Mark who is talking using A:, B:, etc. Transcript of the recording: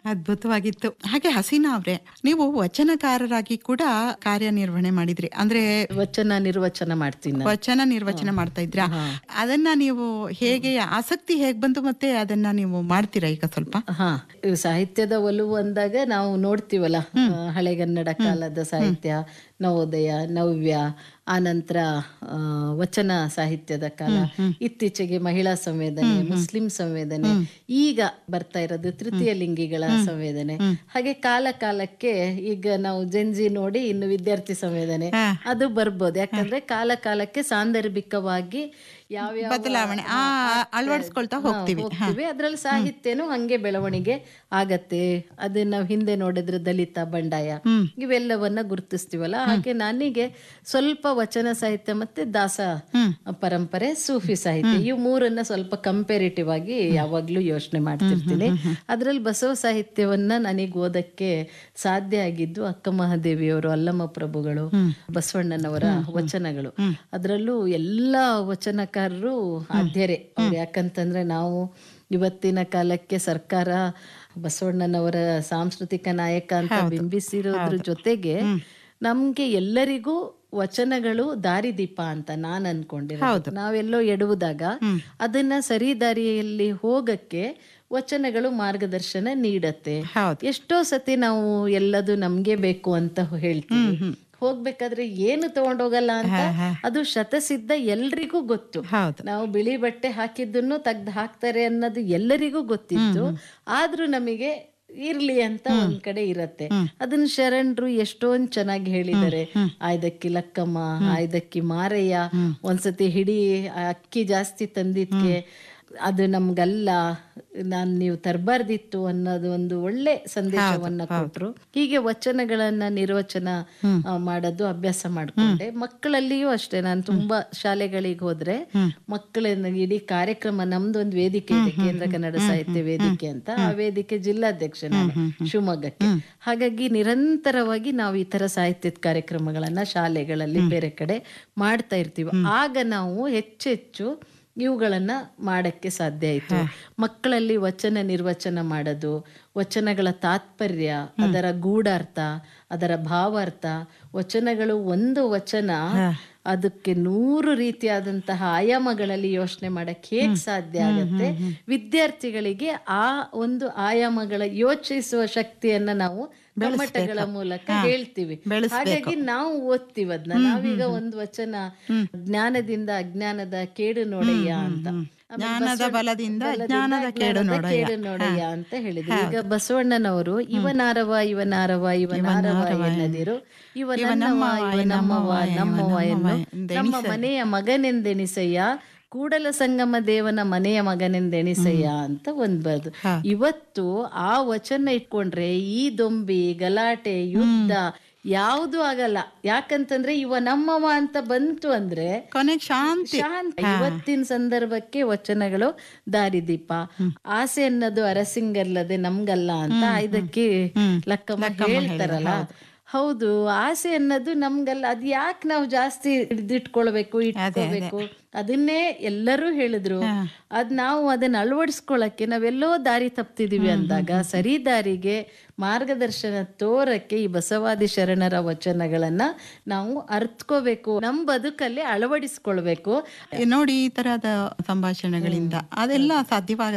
A: ಅದ್ಭುತವಾಗಿತ್ತು ಹಾಗೆ ಹಸೀನಾ ಅವ್ರೆ ನೀವು ವಚನಕಾರರಾಗಿ ಕೂಡ ಕಾರ್ಯನಿರ್ವಹಣೆ ಮಾಡಿದ್ರಿ ಅಂದ್ರೆ
B: ವಚನ ನಿರ್ವಚನ ಮಾಡ್ತೀನಿ ನಾನು.
A: ವಚನ ನಿರ್ವಚನ ಮಾಡ್ತಾ ಇದ್ರಾ ಅದನ್ನ ನೀವು ಹೇಗೆ ಆಸಕ್ತಿ ಹೇಗ್ ಬಂತು ಮತ್ತೆ ಅದನ್ನ ನೀವು ಮಾಡ್ತೀರಾ ಈಗ ಸ್ವಲ್ಪ
B: ಹಾ ಇವು ಸಾಹಿತ್ಯದ ಒಲವು ಅಂದಾಗ ನಾವು ನೋಡ್ತೀವಲ್ಲ ಆ, ಹಳೆಗನ್ನಡ ಕಾಲದ ಸಾಹಿತ್ಯ ನವೋದಯ ನವ್ಯ ಆನಂತರ ಆ, ವಚನ ಸಾಹಿತ್ಯದ ಕಾಲ ಇತ್ತೀಚೆಗೆ ಮಹಿಳಾ ಸಂವೇದನೆ ಮುಸ್ಲಿಂ ಸಂವೇದನೆ ಈಗ ಬರ್ತಾ ಇರೋದು ತೃತೀಯ ಲಿಂಗಿಗಳ ಸಂವೇದನೆ ಹಾಗೆ ಕಾಲ ಕಾಲಕ್ಕೆ ಈಗ ನಾವು ಜೆನ್ಜಿ ನೋಡಿ ಇನ್ನು ವಿದ್ಯಾರ್ಥಿ ಸಂವೇದನೆ ಅದು ಬರ್ಬೋದು ಯಾಕಂದ್ರೆ ಕಾಲ ಕಾಲಕ್ಕೆ ಸಾಂದರ್ಭಿಕವಾಗಿ ಯಾವ್ಯಾವ
A: ಬದಲಾವಣೆ ಆ ಅಳವಡಿಸ್ಕೊಳ್ತಾ ಹೋಗ್ತೀವಿ
B: ಹೋಗ್ತೀವಿ ಅದ್ರಲ್ಲಿ ಸಾಹಿತ್ಯನೂ ಹಂಗೆ ಬೆಳವಣಿಗೆ ಆಗತ್ತೆ ಅದನ್ನ ನಾವು ಹಿಂದೆ ನೋಡಿದ್ರೆ ದಲಿತ ಬಂಡಾಯ ಇವೆಲ್ಲವನ್ನ ಗುರುತಿಸ್ತೀವಲ್ಲ ಹಾಗೆ ನನಗೆ ಸ್ವಲ್ಪ ವಚನ ಸಾಹಿತ್ಯ ಮತ್ತೆ ದಾಸ ಪರಂಪರೆ ಸೂಫಿ ಸಾಹಿತ್ಯ ಇವು ಮೂರನ್ನ ಸ್ವಲ್ಪ ಕಂಪೇರಿಟಿವ್ ಆಗಿ ಯಾವಾಗ್ಲೂ ಯೋಚನೆ ಮಾಡ್ತಿರ್ತೀನಿ ಅದ್ರಲ್ಲಿ ಬಸವ ಸಾಹಿತ್ಯವನ್ನ ನನಗೆ ಓದಕ್ಕೆ ಸಾಧ್ಯ ಆಗಿದ್ದು ಅಕ್ಕ ಮಹಾದೇವಿಯವರು ಅಲ್ಲಮ್ಮ ಪ್ರಭುಗಳು ಬಸವಣ್ಣನವರ ವಚನಗಳು ಅದರಲ್ಲೂ ಎಲ್ಲ ವಚನಕಾರರು ಆದ್ಯರೆ ಅವ್ರು ಯಾಕಂತಂದ್ರೆ ನಾವು ಇವತ್ತಿನ ಕಾಲಕ್ಕೆ ಸರ್ಕಾರ ಬಸವಣ್ಣನವರ ಸಾಂಸ್ಕೃತಿಕ ನಾಯಕ ಅಂತ ಬಿಂಬಿಸಿರೋದ್ರ ಜೊತೆಗೆ ನಮ್ಗೆ ಎಲ್ಲರಿಗೂ ವಚನಗಳು ದಾರಿದೀಪ ಅಂತ ನಾನ್ ಅನ್ಕೊಂಡಿರೋದು ನಾವೆಲ್ಲೋ ಎಡುವುದಾಗ ಅದನ್ನ ಸರಿ ದಾರಿಯಲ್ಲಿ ಹೋಗಕ್ಕೆ ವಚನಗಳು ಮಾರ್ಗದರ್ಶನ ನೀಡತ್ತೆ
A: ಹೌದು.
B: ಎಷ್ಟೋ ಸತಿ ನಾವು ಎಲ್ಲದು ನಮ್ಗೆ ಬೇಕು ಅಂತ ಹೇಳ್ತೀವಿ ಹೋಗ್ಬೇಕಾದ್ರೆ ಏನು ತಗೊಂಡೋಗಲ್ಲ ಅಂತ ಅದು ಶತಸಿದ್ಧ ಎಲ್ರಿಗೂ ಗೊತ್ತು
A: ಹೌದು
B: ನಾವು ಬಿಳಿ ಬಟ್ಟೆ ಹಾಕಿದ್ದನ್ನು ತೆಗ್ದು ಹಾಕ್ತಾರೆ ಅನ್ನೋದು ಎಲ್ಲರಿಗೂ ಗೊತ್ತಿತ್ತು ಆದ್ರೂ ನಮಗೆ ಇರ್ಲಿ ಅಂತ ಒಂದ್ ಕಡೆ ಇರತ್ತೆ ಅದನ್ನ ಶರಣರು ಎಷ್ಟೊಂದ್ ಚೆನ್ನಾಗಿ ಹೇಳಿದ್ದಾರೆ ಆಯ್ದಕ್ಕಿ ಲಕ್ಕಮ್ಮ ಆಯ್ದಕ್ಕಿ ಮಾರಯ್ಯ ಒಂದ್ಸತಿ ಹಿಡಿ ಅಕ್ಕಿ ಜಾಸ್ತಿ ತಂದಿದ್ಕೆ ಅದು ನಮ್ಗಲ್ಲ ನಾನ್ ನೀವು ತರಬಾರ್ದಿತ್ತು ಅನ್ನೋದು ಒಂದು ಒಳ್ಳೆ ಸಂದೇಶವನ್ನ ಕೊಟ್ರು ಹೀಗೆ ವಚನಗಳನ್ನ ನಿರ್ವಚನ ಆ, ಮಾಡೋದು ಅಭ್ಯಾಸ ಮಾಡ್ಕೊಂಡೆ ಮಕ್ಕಳಲ್ಲಿಯೂ ಅಷ್ಟೇ ನಾನು ತುಂಬಾ ಶಾಲೆಗಳಿಗೆ ಹೋದ್ರೆ ಮಕ್ಕಳನ್ನ ಇಡೀ ಕಾರ್ಯಕ್ರಮ ನಮ್ದು ಒಂದು ವೇದಿಕೆ ಇದೆ ಕೇಂದ್ರ ಕನ್ನಡ ಸಾಹಿತ್ಯ ವೇದಿಕೆ ಅಂತ ಆ ವೇದಿಕೆ ಜಿಲ್ಲಾಧ್ಯಕ್ಷ ನಾನು ಶಿವಮೊಗ್ಗಕ್ಕೆ ಹಾಗಾಗಿ ನಿರಂತರವಾಗಿ ನಾವು ಈ ತರ ಸಾಹಿತ್ಯದ ಕಾರ್ಯಕ್ರಮಗಳನ್ನ ಶಾಲೆಗಳಲ್ಲಿ ಬೇರೆ ಕಡೆ ಮಾಡ್ತಾ ಇರ್ತೀವಿ ಆಗ ನಾವು ಹೆಚ್ಚೆಚ್ಚು ಇವುಗಳನ್ನ ಮಾಡಕ್ಕೆ ಸಾಧ್ಯ ಆಯ್ತು ಮಕ್ಕಳಲ್ಲಿ ವಚನ ನಿರ್ವಚನ ಮಾಡೋದು ವಚನಗಳ ತಾತ್ಪರ್ಯ ಅದರ ಗೂಢಾರ್ಥ ಅದರ ಭಾವಾರ್ಥ ವಚನಗಳು ಒಂದು ವಚನ ಅದಕ್ಕೆ ನೂರು ರೀತಿಯಾದಂತಹ ಆಯಾಮಗಳಲ್ಲಿ ಯೋಚನೆ ಮಾಡಕ್ಕೆ ಹೇಗ್ ಸಾಧ್ಯ ಆಗತ್ತೆ ವಿದ್ಯಾರ್ಥಿಗಳಿಗೆ ಆ ಒಂದು ಆಯಾಮಗಳ ಯೋಚಿಸುವ ಶಕ್ತಿಯನ್ನ ನಾವು ಕಮ್ಮಟಗಳ ಮೂಲಕ ಹೇಳ್ತೀವಿ ಹಾಗಾಗಿ ನಾವು ಓದ್ತೀವಿ ಅದನ್ನ ನಾವೀಗ ಒಂದು ವಚನ ಜ್ಞಾನದಿಂದ ಅಜ್ಞಾನದ ಕೇಡು ನೋಡಯ್ಯ ಅಂತ ಆಮೇಲೆ
A: ಜ್ಞಾನದ
B: ಬಸವಣ್ಣ-
A: ಬಲದಿಂದ
B: ಬಲದಿಂದ
A: ಜ್ಞಾನದ ಕೇಡು
B: ಅಜ್ಞಾನದ
A: ನೋಡಯ್ಯ.
B: ಕೇಡು ನೋಡಯ್ಯ ಅಂತ ಹೇಳಿದ್ರು ಈಗ ಬಸವಣ್ಣನವರು ಇವನಾರವ ಇವನಾರವ ಇವನಾರವ ಎನ್ನದಿರು ಇವ ನನ್ನವ ಇವ ನಮ್ಮವ ನಮ್ಮವ ಎನ್ನು ನಮ್ಮ ಮನೆಯ ಮಗನೆಂದೆಣಿಸಯ್ಯ ಕೂಡಲ ಸಂಗಮ ದೇವನ ಮನೆಯ ಮಗನೆಂದೆಣಿಸಯ್ಯ ಅಂತ ಒಂದ್ ಬರ್ದು ಇವತ್ತು ಆ ವಚನ ಇಟ್ಕೊಂಡ್ರೆ ಈ ದೊಂಬಿ ಗಲಾಟೆ ಯುದ್ಧ ಯಾವುದು ಆಗಲ್ಲ ಯಾಕಂತಂದ್ರೆ ಇವ ನಮ್ಮವ ಅಂತ ಬಂತು ಅಂದ್ರೆ
A: ಕೊನೆಗೆ ಶಾಂತಿ
B: ಶಾಂತಿ ಇವತ್ತಿನ ಸಂದರ್ಭಕ್ಕೆ ವಚನಗಳು ದಾರಿದೀಪ ಆಸೆ ಅನ್ನೋದು ಅರಸಿಂಗಲ್ಲದೆ ನಮ್ಗಲ್ಲ ಅಂತ ಇದಕ್ಕೆ ಲಕ್ಕಮ್ಮ ಹೇಳ್ತಾರಲ್ಲ ಹೌದು ಆಸೆ ಅನ್ನೋದು ನಮ್ಗಲ್ಲ ಅದ್ ಯಾಕೆ ನಾವು ಜಾಸ್ತಿ ಹಿಡಿದಿಟ್ಕೊಳ್ಬೇಕು ಇಟ್ಕೋಬೇಕು ಅದನ್ನೇ ಎಲ್ಲರೂ ಹೇಳಿದ್ರು ಅದ್ ನಾವು ಅದನ್ನ ಅಳವಡಿಸ್ಕೊಳಕ್ಕೆ ನಾವೆಲ್ಲೋ ದಾರಿ ತಪ್ತಿದೀವಿ ಅಂದಾಗ ಸರಿ ದಾರಿಗೆ ಮಾರ್ಗದರ್ಶನ ತೋರಕ್ಕೆ ಈ ಬಸವಾದಿ ಶರಣರ ವಚನಗಳನ್ನ ನಾವು ಅರ್ತ್ಕೋಬೇಕು ನಮ್ ಬದುಕಲ್ಲಿ ಅಳವಡಿಸ್ಕೊಳ್ಬೇಕು
A: ನೋಡಿ ಈ ತರಹದ ಸಂಭಾಷಣೆಗಳಿಂದ ಅದೆಲ್ಲ ಸಾಧ್ಯವಾಗ